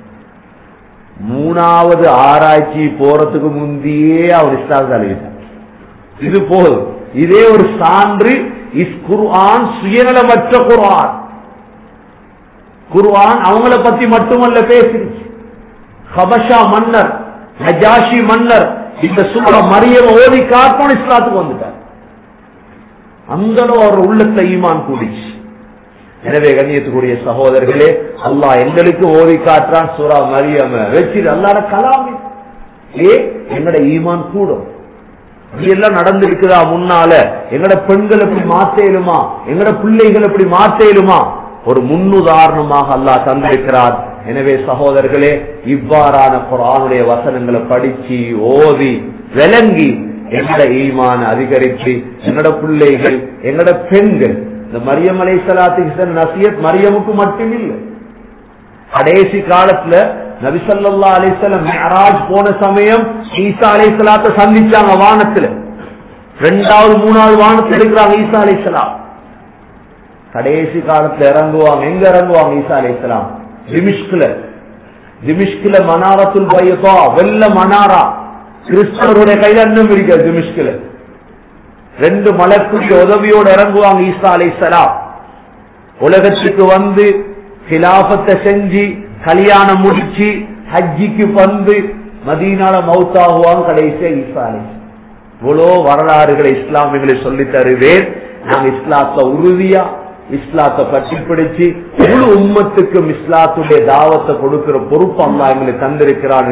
மூணாவது ஆராய்ச்சி போறதுக்கு முந்தியே அவர் இஸ்லாத்து அழிவிட்டார் இது போதும் இதே ஒரு சான்று இஸ் குர்ஆன் சுயநலமற்ற குர்ஆன் குர்ஆன் அவங்கள பத்தி மட்டுமல்ல பேசிருச்சு ஹபஷா மன்னர் நஜாஷி மன்னர் இந்த சூழ மரியம் ஓதி காட்டணும் இஸ்லாத்துக்கு வந்துட்டார் அந்த ஒரு உள்ளத்தை ஈமான் கூடிச்சு எனவே கண்ணியத்துக்குரிய சகோதரர்களே அல்லாஹ் எங்களுக்கு ஓதி காட்டுறான் சூரா மரியம வச்சு அல்லாட கலாமி ஏ எங்கட ஈமான் கூடும் இதெல்லாம் நடந்திருக்குதா முன்னால எங்கட பெண்கள் எப்படி மாத்தேலுமா எங்கட பிள்ளைகள் எப்படி மாத்தேலுமா ஒரு முன்னுதாரணமாக அல்லாஹ் தந்திருக்கிறார் எனவே சகோதரர்களே இவ்வாறான குரானுடைய வசனங்களை படிச்சு ஓதி விளங்கி எங்கட ஈமான அதிகரித்து எங்கட பிள்ளைகள் எங்கட பெண்கள் இந்த மரியம் அலை சலாத்துக்கு நசியத் மரியமுக்கு மட்டும் இல்லை கடைசி காலத்துல நபிசல்லா அலிசல்லம் மெஹராஜ் போன சமயம் ஈசா அலை சலாத்தை சந்திச்சாங்க வானத்துல ரெண்டாவது மூணாவது வானத்துல இருக்கிறாங்க ஈசா அலை சலாம் கடைசி காலத்துல இறங்குவாங்க எங்க இறங்குவாங்க ஈசா அலை சலாம் திமிஷ்குல திமிஷ்குல மனாரத்துல் பையதா வெள்ள மனாரா கிறிஸ்தவருடைய கையில இன்னும் இருக்காது திமிஷ்குல ரெண்டு மலக்குடைய உதவியோடு இறங்குவாங்க ஈசா அலை சலாம் உலகத்துக்கு வந்து கிலாபத்தை செஞ்சு கல்யாணம் முடிச்சு ஹஜ்ஜிக்கு வந்து மதீனால மவுத்தாகுவாங்க கடைசியா ஈசா அலை இவ்வளோ வரலாறுகளை இஸ்லாமியங்களை சொல்லி தருவேன் நாங்க இஸ்லாத்தை உறுதியா இஸ்லாத்தை பற்றி பிடிச்சு முழு உம்மத்துக்கும் இஸ்லாத்துடைய தாவத்தை கொடுக்கிற பொறுப்பு அல்லாஹ் எங்களுக்கு தந்திருக்கிறான்